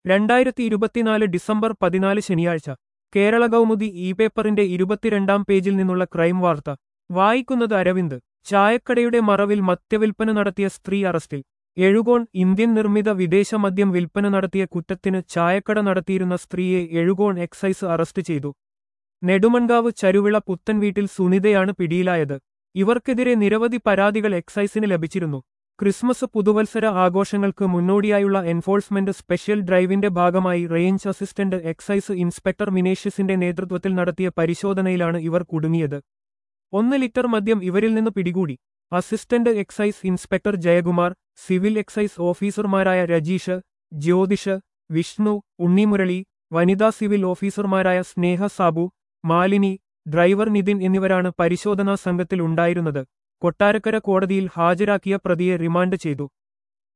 രണ്ടായിരത്തി ഇരുപത്തിനാല് ഡിസംബർ പതിനാല് ശനിയാഴ്ച കേരള കൗമുദി ഇ പേപ്പറിന്റെ ഇരുപത്തിരണ്ടാം പേജിൽ നിന്നുള്ള ക്രൈം വാർത്ത വായിക്കുന്നത് അരവിന്ദ് ചായക്കടയുടെ മറവിൽ മദ്യവിൽപ്പന നടത്തിയ സ്ത്രീ അറസ്റ്റിൽ എഴുകോൺ ഇന്ത്യൻ നിർമ്മിത വിദേശ മദ്യം വിൽപ്പന നടത്തിയ കുറ്റത്തിന് ചായക്കട നടത്തിയിരുന്ന സ്ത്രീയെ എഴുകോൺ എക്സൈസ് അറസ്റ്റ് ചെയ്തു നെടുമൺകാവ് ചരുവിള പുത്തൻ വീട്ടിൽ സുനിതയാണ് പിടിയിലായത് ഇവർക്കെതിരെ നിരവധി പരാതികൾ എക്സൈസിന് ലഭിച്ചിരുന്നു ക്രിസ്മസ് പുതുവത്സര ആഘോഷങ്ങൾക്ക് മുന്നോടിയായുള്ള എൻഫോഴ്സ്മെന്റ് സ്പെഷ്യൽ ഡ്രൈവിന്റെ ഭാഗമായി റേഞ്ച് അസിസ്റ്റന്റ് എക്സൈസ് ഇൻസ്പെക്ടർ മിനേഷ്യസിന്റെ നേതൃത്വത്തിൽ നടത്തിയ പരിശോധനയിലാണ് ഇവർ കുടുങ്ങിയത് ഒന്ന് ലിറ്റർ മദ്യം ഇവരിൽ നിന്ന് പിടികൂടി assistant excise inspector Jayakumar civil excise ഓഫീസർമാരായ രജീഷ് ജ്യോതിഷ് വിഷ്ണു ഉണ്ണിമുരളി വനിതാ സിവിൽ ഓഫീസർമാരായ സ്നേഹ സാബു മാലിനി ഡ്രൈവർ നിതിൻ എന്നിവരാണ് പരിശോധനാ സംഘത്തിൽ ഉണ്ടായിരുന്നത് കൊട്ടാരക്കര കോടതിയിൽ ഹാജരാക്കിയ പ്രതിയെ റിമാൻഡ് ചെയ്തു